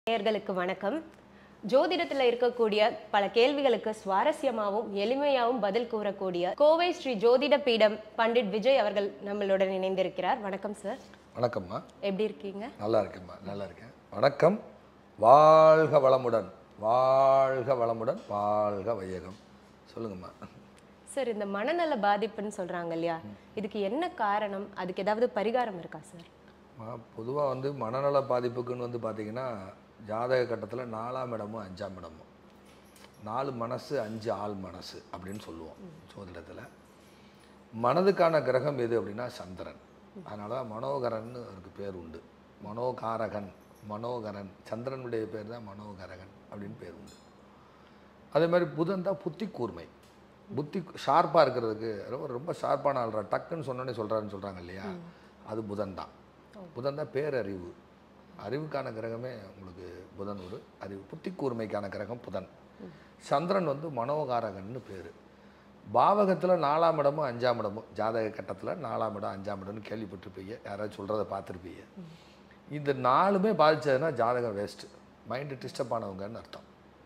நேயர்களுக்கு வணக்கம் ஜோதிடத்துல இருக்கக்கூடிய பல கேள்விகளுக்கு சுவாரஸ்யமாகவும் எளிமையாகவும் பதில் கூறக்கூடிய கோவை ஸ்ரீ ஜோதிட பீடம் பண்டிட் விஜய் அவர்கள் நம்மளுடன் இணைந்திருக்கிறார் வணக்கம் சார் வணக்கம்மா எப்படி இருக்கீங்க நல்லா இருக்கேம்மா நல்லா இருக்கேன் வணக்கம் வாழ்க வளமுடன் வாழ்க வளமுடன் வாழ்க வையகம் சொல்லுங்கம்மா சார் இந்த மனநல பாதிப்புன்னு சொல்றாங்க இல்லையா இதுக்கு என்ன காரணம் அதுக்கு ஏதாவது பரிகாரம் இருக்கா சார் பொதுவாக வந்து மனநல பாதிப்புக்குன்னு வந்து பார்த்தீங்கன்னா ஜாதக கட்டத்தில் நாலாம் இடமும் அஞ்சாம் இடமும் நாலு மனசு அஞ்சு ஆள் மனசு அப்படின்னு சொல்லுவோம் ஜோதிடத்தில் மனதுக்கான கிரகம் எது அப்படின்னா சந்திரன் அதனால தான் மனோகரன் அவருக்கு பேர் உண்டு மனோகாரகன் மனோகரன் சந்திரனுடைய பேர் தான் மனோகரகன் அப்படின்னு பேர் உண்டு அதே மாதிரி புதன் தான் புத்தி கூர்மை புத்தி ஷார்ப்பாக இருக்கிறதுக்கு ரொம்ப ரொம்ப ஷார்ப்பான ஆள்றா டக்குன்னு சொன்னோன்னே சொல்கிறாருன்னு சொல்கிறாங்க இல்லையா அது புதன் தான் புதன் தான் பேரறிவு அறிவுக்கான கிரகமே உங்களுக்கு புதன் ஒரு அறிவு புத்தி கூர்மைக்கான கிரகம் புதன் சந்திரன் வந்து மனோகாரகன்னு பேர் பாவகத்தில் நாலாம் இடமும் அஞ்சாம் இடமும் ஜாதக கட்டத்தில் நாலாம் இடம் அஞ்சாம் இடம்னு கேள்விப்பட்டிருப்பீங்க யாராவது சொல்கிறத பார்த்துருப்பீங்க இந்த நாலுமே பாதிச்சதுன்னா ஜாதகம் வேஸ்ட்டு மைண்டு டிஸ்டர்ப் ஆனவங்கன்னு அர்த்தம்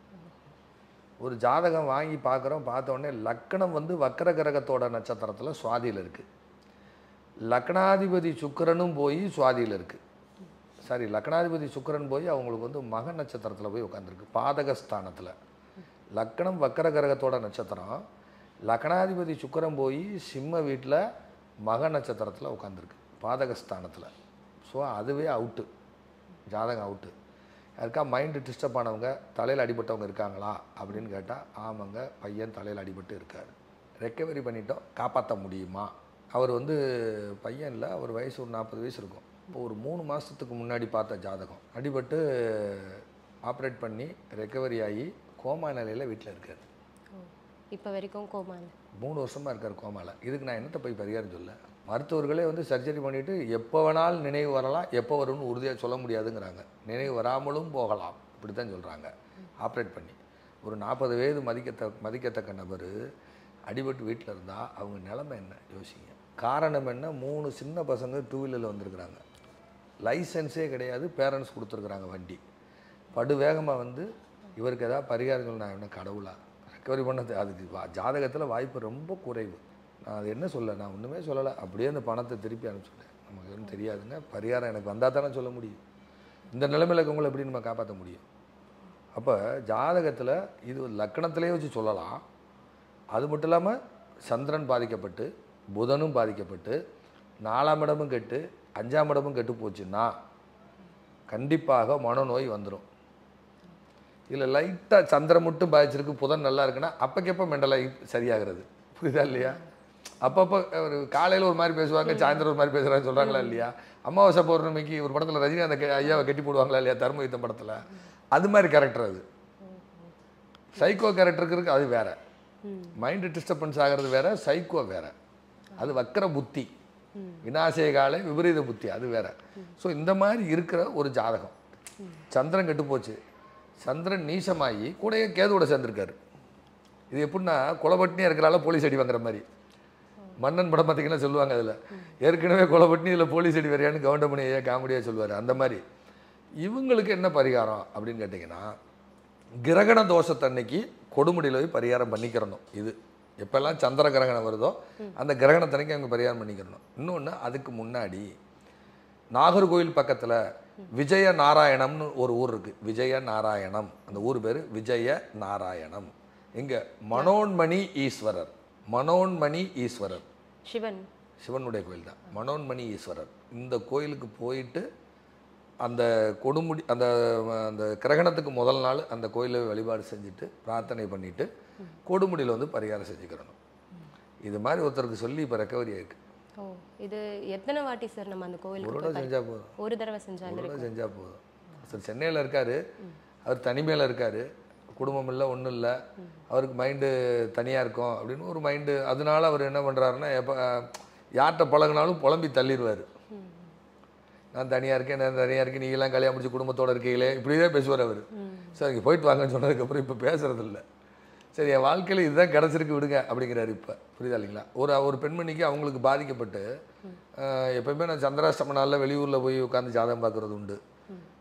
ஒரு ஜாதகம் வாங்கி பார்க்குறோம் பார்த்த உடனே லக்கணம் வந்து வக்கர கிரகத்தோட நட்சத்திரத்தில் சுவாதியில் இருக்குது லக்னாதிபதி சுக்கிரனும் போய் சுவாதியில் இருக்குது சாரி லக்னாதிபதி சுக்கிரன் போய் அவங்களுக்கு வந்து மக நட்சத்திரத்தில் போய் உட்காந்துருக்கு பாதகஸ்தானத்தில் லக்கணம் வக்கர கிரகத்தோட நட்சத்திரம் லக்னாதிபதி சுக்கிரன் போய் சிம்ம வீட்டில் மக நட்சத்திரத்தில் உட்காந்துருக்கு பாதகஸ்தானத்தில் ஸோ அதுவே அவுட்டு ஜாதகம் அவுட்டு யாருக்கா மைண்டு டிஸ்டர்ப் ஆனவங்க தலையில் அடிபட்டவங்க இருக்காங்களா அப்படின்னு கேட்டால் ஆமாங்க பையன் தலையில் அடிபட்டு இருக்கார் ரெக்கவரி பண்ணிட்டோம் காப்பாற்ற முடியுமா அவர் வந்து பையன் இல்லை அவர் வயசு ஒரு நாற்பது வயசு இருக்கும் இப்போ ஒரு மூணு மாதத்துக்கு முன்னாடி பார்த்த ஜாதகம் அடிபட்டு ஆப்ரேட் பண்ணி ரெக்கவரி ஆகி கோமா நிலையில் வீட்டில் இருக்கார் இப்போ வரைக்கும் கோமால மூணு வருஷமாக இருக்கார் கோமாவில் இதுக்கு நான் என்னத்தை போய் பரிகாரம் சொல்ல மருத்துவர்களே வந்து சர்ஜரி பண்ணிவிட்டு எப்போ வேணாலும் நினைவு வரலாம் எப்போ வரும்னு உறுதியாக சொல்ல முடியாதுங்கிறாங்க நினைவு வராமலும் போகலாம் இப்படி தான் சொல்கிறாங்க ஆப்ரேட் பண்ணி ஒரு நாற்பது வயது மதிக்கத்த மதிக்கத்தக்க நபர் அடிபட்டு வீட்டில் இருந்தால் அவங்க நிலைமை என்ன யோசிங்க காரணம் என்ன மூணு சின்ன பசங்க டூ வீலரில் வந்திருக்கிறாங்க லைசன்ஸே கிடையாது பேரண்ட்ஸ் கொடுத்துருக்குறாங்க வண்டி படு வேகமாக வந்து இவருக்கு ஏதாவது பரிகாரம் சொல்ல நான் என்ன கடவுளா ரெக்கவரி பண்ணது அதுக்கு வா- ஜாதகத்தில் வாய்ப்பு ரொம்ப குறைவு நான் அது என்ன சொல்ல நான் ஒன்றுமே சொல்லலை அப்படியே அந்த பணத்தை திருப்பி அனுப்பிச்சுட்டேன் நமக்கு எதுவும் தெரியாதுங்க பரிகாரம் எனக்கு வந்தால் தானே சொல்ல முடியும் இந்த நிலைமையில இருக்கவங்களை எப்படி நம்ம காப்பாற்ற முடியும் அப்போ ஜாதகத்தில் இது லக்கணத்திலே வச்சு சொல்லலாம் அது மட்டும் இல்லாமல் சந்திரன் பாதிக்கப்பட்டு புதனும் பாதிக்கப்பட்டு நாலாம் இடமும் கெட்டு அஞ்சாம் இடமும் கெட்டு போச்சுன்னா கண்டிப்பாக மனநோய் வந்துடும் இதில் லைட்டாக சந்திரன் மட்டும் பாதிச்சிருக்கு புதன் நல்லா இருக்குன்னா அப்போக்கப்போ மெண்டலாகி சரியாகிறது புரியுதா இல்லையா அப்பப்போ ஒரு காலையில் ஒரு மாதிரி பேசுவாங்க சாயந்தரம் ஒரு மாதிரி பேசுகிறாங்க சொல்கிறாங்களா இல்லையா அமாவாசை பௌர்ணமிக்கு ஒரு படத்தில் ரஜினிகாந்த் கே- ஐயாவை கட்டி போடுவாங்களா இல்லையா தர்ம யுத்தம் படத்தில் அது மாதிரி கேரக்டர் அது சைக்கோ கேரக்டருக்கு இருக்கு அது வேற மைண்டு டிஸ்டர்பன்ஸ் ஆகிறது வேற சைக்கோ வேற அது வக்கர புத்தி வினாசய காலை விபரீத புத்தி அது வேற ஸோ இந்த மாதிரி இருக்கிற ஒரு ஜாதகம் சந்திரன் கெட்டு போச்சு சந்திரன் நீசமாகி கூடயே கேதுவோட சேர்ந்திருக்காரு இது எப்படின்னா குலபட்டினியாக இருக்கிறால போலீஸ் அடி வாங்குற மாதிரி மன்னன் படம் பார்த்தீங்கன்னா சொல்லுவாங்க அதில் ஏற்கனவே குலபட்டினி இதில் போலீஸ் அடி வரையான்னு கவுண்டமணி ஐயா காமெடியாக சொல்லுவார் அந்த மாதிரி இவங்களுக்கு என்ன பரிகாரம் அப்படின்னு கேட்டிங்கன்னா கிரகண தோஷத்தன்னைக்கு கொடுமுடியில் போய் பரிகாரம் பண்ணிக்கிறணும் இது எப்பெல்லாம் சந்திர கிரகணம் வருதோ அந்த கிரகணத்தன்னைக்கு அவங்க பரிகாரம் பண்ணிக்கிறணும் இன்னொன்று அதுக்கு முன்னாடி நாகர்கோவில் பக்கத்தில் விஜய நாராயணம்னு ஒரு ஊர் இருக்குது விஜய நாராயணம் அந்த ஊர் பேர் விஜய நாராயணம் இங்கே மனோன்மணி ஈஸ்வரர் மனோன்மணி ஈஸ்வரர் சிவன் சிவனுடைய கோயில் தான் மனோன்மணி ஈஸ்வரர் இந்த கோயிலுக்கு போயிட்டு அந்த கொடுமுடி அந்த அந்த கிரகணத்துக்கு முதல் நாள் அந்த கோயிலை வழிபாடு செஞ்சுட்டு பிரார்த்தனை பண்ணிட்டு கொடுமுடியில் வந்து பரிகாரம் செஞ்சுக்கிறணும் இது மாதிரி ஒருத்தருக்கு சொல்லி இப்போ ரெக்கவரி ஆயிருக்கு ஓ இது எத்தனை வாட்டி சார் நம்ம அந்த ஒரு கோவிலுக்கு தடவை போய் பரி- செஞ்சால் போதும் ஒரு தடவை செஞ்சாலும் ஒரு தடவை செஞ்சால் போதும் சார் சென்னையில் இருக்காரு அவர் தனிமையில் இருக்காரு குடும்பம் இல்லை ஒன்றும் இல்லை அவருக்கு மைண்டு தனியாக இருக்கும் அப்படின்னு ஒரு மைண்டு அதனால அவர் என்ன பண்ணுறாருன்னா எப்போ யார்கிட்ட பழகுனாலும் புலம்பி தள்ளிடுவார் நான் தனியாக இருக்கேன் நான் தனியாக இருக்கேன் நீங்களாம் கல்யாணம் முடிச்சு குடும்பத்தோட இருக்கீங்களே இப்படியே பேசுவார் அவர் சார் இங்கே போயிட்டு வாங்கன்னு சொன்னதுக்கப்புறம் இப்போ பேசுறது இல்ல சரி என் வாழ்க்கையில் இதுதான் கிடச்சிருக்கு விடுங்க அப்படிங்கிறாரு இப்போ புரியுதா இல்லைங்களா ஒரு ஒரு பெண்மணிக்கு அவங்களுக்கு பாதிக்கப்பட்டு அஹ், எப்பயுமே நான் சந்திராஷ்டம நாளில் வெளியூரில் போய் உட்காந்து ஜாதகம் பார்க்குறது உண்டு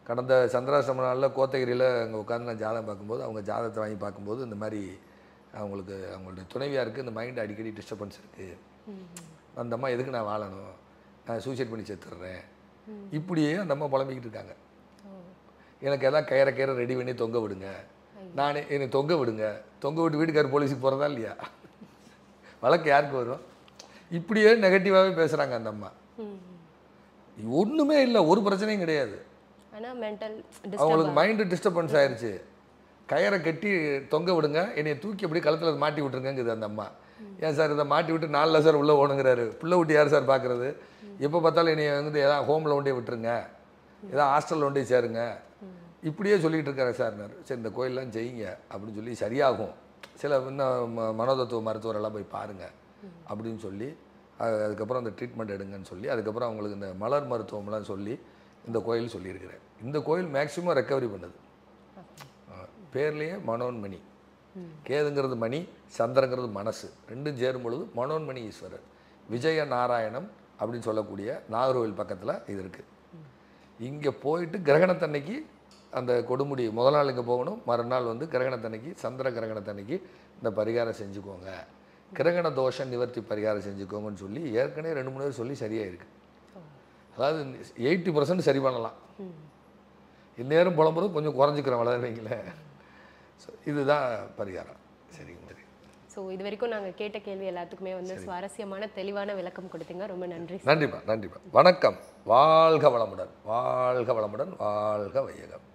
கடந்த சந்திராசிரம நாளில் கோத்தகிரியில் அங்கே உட்காந்து நான் ஜாதகம் பார்க்கும்போது அவங்க ஜாதகத்தை வாங்கி பார்க்கும்போது இந்த மாதிரி அவங்களுக்கு அவங்களுடைய துணைவியாருக்கு இந்த மைண்ட் அடிக்கடி டிஸ்டர்பன்ஸ் இருக்குது அந்த அம்மா எதுக்கு நான் வாழணும் நான் சூசைட் பண்ணி செத்துடுறேன் இப்படியே அந்த அம்மா புலம்பிக்கிட்டு இருக்காங்க எனக்கு எதாவது கயிறை கயிறை ரெடி பண்ணி தொங்க விடுங்க நானே என்னை தொங்க விடுங்க தொங்க விட்டு வீட்டுக்கார் போலீஸுக்கு போகிறதா இல்லையா வழக்கு யாருக்கு வரும் இப்படியே நெகட்டிவாகவே பேசுகிறாங்க அந்த அம்மா ஒன்றுமே இல்லை ஒரு பிரச்சனையும் கிடையாது ஆனா மென்டல் அவங்களுக்கு மைண்டு டிஸ்டர்பன்ஸ் ஆயிருச்சு கயரை கட்டி தொங்க விடுங்க என்னை தூக்கி அப்படியே கழுத்தில் மாட்டி விட்டுருங்கங்குது அந்த அம்மா ஏன் சார் இதை மாட்டி விட்டு நாலில் சார் உள்ளே ஓணுங்கிறாரு புள்ள விட்டு யார் சார் பார்க்குறது எப்போ பார்த்தாலும் என்னை வந்து எதாவது ஹோமில் ஒண்டே விட்டுருங்க ஏதாவது ஹாஸ்டலில் ஒண்டே சேருங்க இப்படியே சொல்லிகிட்டு இருக்காரு சார்னார் சரி இந்த கோயிலெலாம் செய்யுங்க அப்படின்னு சொல்லி சரியாகும் சில இன்னும் ம- மனோதத்துவ மருத்துவரெல்லாம் போய் பாருங்க அப்படின்னு சொல்லி அது- அதுக்கப்புறம் அந்த ட்ரீட்மெண்ட் எடுங்கன்னு சொல்லி அதுக்கப்புறம் அவங்களுக்கு இந்த மலர் மருத்துவம்லாம் சொல்லி இந்த கோயில் சொல்லியிருக்கிறேன் இந்த கோயில் மேக்ஸிமம் ரெக்கவரி பண்ணுது ஆ, பேர்லேயே மனோன்மணி கேதுங்கிறது மணி சந்திரங்கிறது மனசு ரெண்டும் சேரும் பொழுது மனோன்மணி ஈஸ்வரர் விஜய நாராயணம் அப்படின்னு சொல்லக்கூடிய நாகர்கோவில் பக்கத்தில் இது இருக்குது இங்கே போயிட்டு கிரகணத்தன்னைக்கு அந்த கொடுமுடி முதல் நாள் இங்கே போகணும் மறுநாள் வந்து கிரகணத்தன்னைக்கு சந்திர கிரகணத்தன்னைக்கு இந்த பரிகாரம் செஞ்சுக்கோங்க கிரகண தோஷ நிவர்த்தி பரிகாரம் செஞ்சுக்கோங்கன்னு சொல்லி ஏற்கனவே ரெண்டு மூணு பேர் சொல்லி சரியாக இருக்கு அதாவது எயிட்டி பர்சன்ட் சரி பண்ணலாம் இந்நேரம் புலம்புறது கொஞ்சம் குறைஞ்சிக்கிறோம் வளர்வீங்களேன் ஸோ இதுதான் பரிகாரம் சரிங்க சரி ஸோ இது வரைக்கும் நாங்க கேட்ட கேள்வி எல்லாத்துக்குமே வந்து சுவாரஸ்யமான தெளிவான விளக்கம் கொடுத்தீங்க ரொம்ப நன்றி நன்றிப்பா நன்றிப்பா வணக்கம் வாழ்க வளமுடன் வாழ்க வளமுடன் வாழ்க வையகம்